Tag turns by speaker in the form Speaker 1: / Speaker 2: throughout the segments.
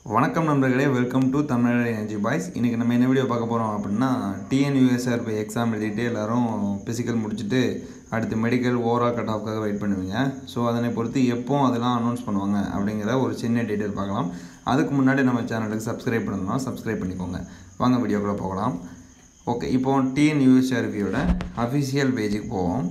Speaker 1: வணக்கம் நண்பர்களே welcome to Tamil energy boys இன்றைக்கி நம்ம என்ன வீடியோ பார்க்க போகிறோம் அப்படின்னா டிஎன்யூஎஸ்ஆர் போய் எக்ஸாம் எழுதிட்டு எல்லாரும் ஃபிசிக்கல் முடிச்சுட்டு அடுத்து மெடிக்கல் ஓவரால் கட் ஆஃப்காக வெயிட் பண்ணுவீங்க ஸோ அதனை பொறுத்து எப்போ அதெல்லாம் அனௌன்ஸ் பண்ணுவாங்க அப்படிங்கிற ஒரு சின்ன டீட்டெயில் பார்க்கலாம் அதுக்கு முன்னாடி நம்ம சேனலுக்கு சப்ஸ்கிரைப் பண்ணணும்னா சப்ஸ்கிரைப் பண்ணிக்கோங்க வாங்க வீடியோக்குள்ளே போகலாம் ஓகே இப்போ டிஎன்யூஎஸ்ஆர்பியோட அஃபிஷியல் பேஜுக்கு போவோம்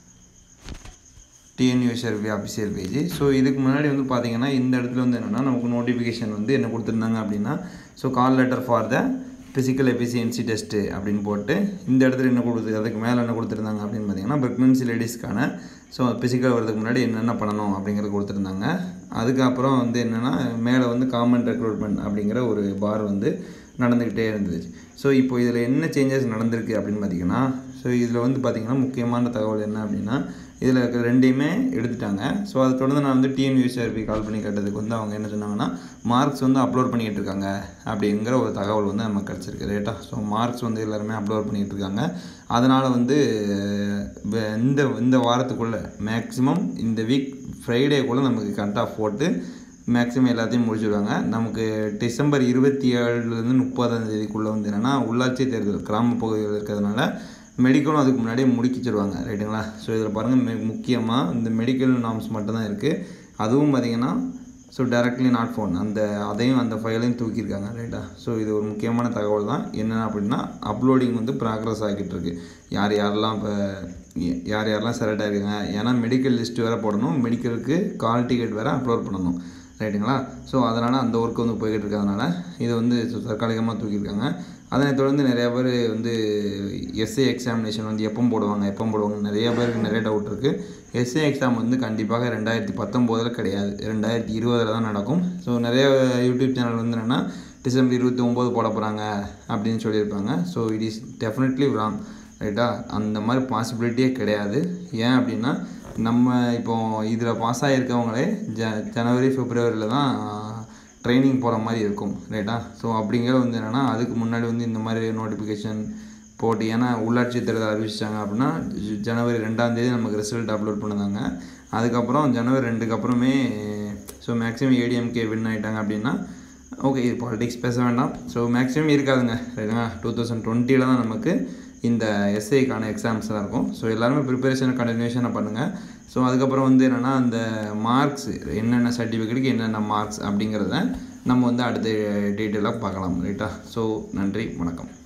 Speaker 1: டிஎன்யூஎஸ்ஆர்பி அஃபிஷியல் பேஜ் ஸோ இதுக்கு முன்னாடி வந்து பார்த்தீங்கன்னா இந்த இடத்துல வந்து என்னென்னா நமக்கு நோட்டிஃபிகேஷன் வந்து என்ன கொடுத்துருந்தாங்க அப்படின்னா so call letter for the physical efficiency test அப்படின்னு போட்டு இந்த இடத்துல என்ன கொடுத்து அதுக்கு மேலே என்ன கொடுத்துருந்தாங்க அப்படின்னு பார்த்தீங்கன்னா ப்ரெக்னன்சி லேடிஸ்க்கான ஸோ ஃபிசிக்கல் வரதுக்கு முன்னாடி என்னென்ன பண்ணணும் அப்படிங்கிறது கொடுத்துருந்தாங்க அதுக்கப்புறம் வந்து என்னென்னா மேலே வந்து காமன் ரெக்ரூட்மெண்ட் அப்படிங்கிற ஒரு பார் வந்து நடந்துக்கிட்டே இருந்துச்சு ஸோ இப்போ இதில் என்ன சேஞ்சஸ் நடந்திருக்கு அப்படின்னு பார்த்தீங்கன்னா ஸோ இதில் வந்து பார்த்திங்கன்னா முக்கியமான தகவல் என்ன அப்படின்னா இதில் இருக்கிற ரெண்டையுமே எடுத்துட்டாங்க ஸோ அதை தொடர்ந்து நான் வந்து டிஎன்யூஎஸ்ஆர்பி கால் பண்ணி கேட்டதுக்கு வந்து அவங்க என்ன சொன்னாங்கன்னா மார்க்ஸ் வந்து அப்லோட் பண்ணிக்கிட்டு இருக்காங்க அப்படிங்கிற ஒரு தகவல் வந்து நமக்கு கிடச்சிருக்கு ரைட்டா ஸோ மார்க்ஸ் வந்து எல்லாருமே அப்லோட் பண்ணிகிட்டு இருக்காங்க அதனால் வந்து வ- இந்த இந்த வாரத்துக்குள்ளே மேக்ஸிமம் இந்த வீக் ஃப்ரைடேக்குள்ளே நமக்கு கட் ஆஃப் போட்டு மேக்ஸிமம் எல்லாத்தையும் முடிச்சிடுவாங்க நமக்கு டிசம்பர் இருபத்தி ஏழுலேருந்து முப்பதாம் தேதிக்குள்ளே வந்து என்னென்னா உள்ளாட்சி தேர்தல் கிராம பகுதிகள் இருக்கிறதுனால மெடிக்கலும் அதுக்கு முன்னாடியே முடிக்கிச்சிடுவாங்க ரைட்டுங்களா ஸோ இதில் பாருங்கள் மெ முக்கியமாக இந்த மெடிக்கல் நாம்ஸ் மட்டும்தான் இருக்குது அதுவும் பார்த்திங்கன்னா ஸோ டைரக்ட்லி நாட் ஃபோன் அந்த அதையும் அந்த ஃபைலையும் தூக்கியிருக்காங்க ரைட்டா ஸோ இது ஒரு முக்கியமான தகவல் தான் என்ன அப்படின்னா அப்லோடிங் வந்து ப்ராக்ரஸ் ஆகிட்டு இருக்கு யார் யாரெல்லாம் இப்போ யார் யாரெல்லாம் செலக்ட் ஆகிருக்காங்க ஏன்னா மெடிக்கல் லிஸ்ட் வேறு போடணும் மெடிக்கலுக்கு கால் டிக்கெட் வேறு அப்லோட் பண்ணணும் ரைட்டுங்களா ஸோ அதனால் அந்த ஒர்க் வந்து போய்கிட்டு இருக்கிறதுனால இதை வந்து தற்காலிகமாக தூக்கியிருக்காங்க அதனைத் தொடர்ந்து நிறைய பேர் வந்து எஸ்ஏ எக்ஸாமினேஷன் வந்து எப்போ போடுவாங்க எப்போ போடுவாங்க நிறைய பேருக்கு நிறைய டவுட் இருக்குது எஸ்ஏ எக்ஸாம் வந்து கண்டிப்பாக ரெண்டாயிரத்தி பத்தொம்போதில் கிடையாது ரெண்டாயிரத்தி இருபதில் தான் நடக்கும் ஸோ நிறைய யூடியூப் சேனல் வந்து என்னென்னா டிசம்பர் இருபத்தி ஒம்பது போட போகிறாங்க அப்படின்னு சொல்லியிருப்பாங்க so it is definitely wrong ரைட்டா அந்த மாதிரி பாசிபிலிட்டியே கிடையாது ஏன் அப்படின்னா நம்ம இப்போ இதில் பாஸ் ஆகியிருக்கவங்களே ஜ ஜனவரி பிப்ரவரியில் தான் ட்ரைனிங் போகிற மாதிரி இருக்கும் ரைட்டா ஸோ அப்படிங்கிற வந்து என்னென்னா அதுக்கு முன்னாடி வந்து இந்த மாதிரி நோட்டிஃபிகேஷன் போட்டு ஏன்னா உள்ளாட்சி தேர்தல் அறிவிச்சிட்டாங்க அப்படின்னா ஜ- ஜனவரி ரெண்டாம் தேதி நமக்கு ரிசல்ட் அப்லோட் பண்ணுதாங்க அதுக்கப்புறம் ஜனவரி ரெண்டுக்கு அப்புறமே ஸோ மேக்ஸிமம் ஏடிஎம்கே வின் ஆகிட்டாங்க அப்படின்னா ஓகே இது பாலிடிக்ஸ் பேச வேண்டாம் ஸோ மேக்ஸிமம் இருக்காதுங்க ரைட்டுங்களா டூ தௌசண்ட் டுவெண்ட்டியில் தான் நமக்கு இந்த எஸ்ஐக்கான எக்ஸாம்ஸ் தான் இருக்கும் ஸோ எல்லாருமே ப்ரிப்பரேஷனை கண்டினியூஷனாக பண்ணுங்கள் ஸோ அதுக்கப்புறம் வந்து என்னென்னா அந்த மார்க்ஸ் என்னென்ன சர்டிஃபிகேட்டுக்கு என்னென்ன மார்க்ஸ் அப்படிங்கிறத நம்ம வந்து அடுத்த டீட்டெயிலாக பார்க்கலாம் ரைட்டா ஸோ நன்றி வணக்கம்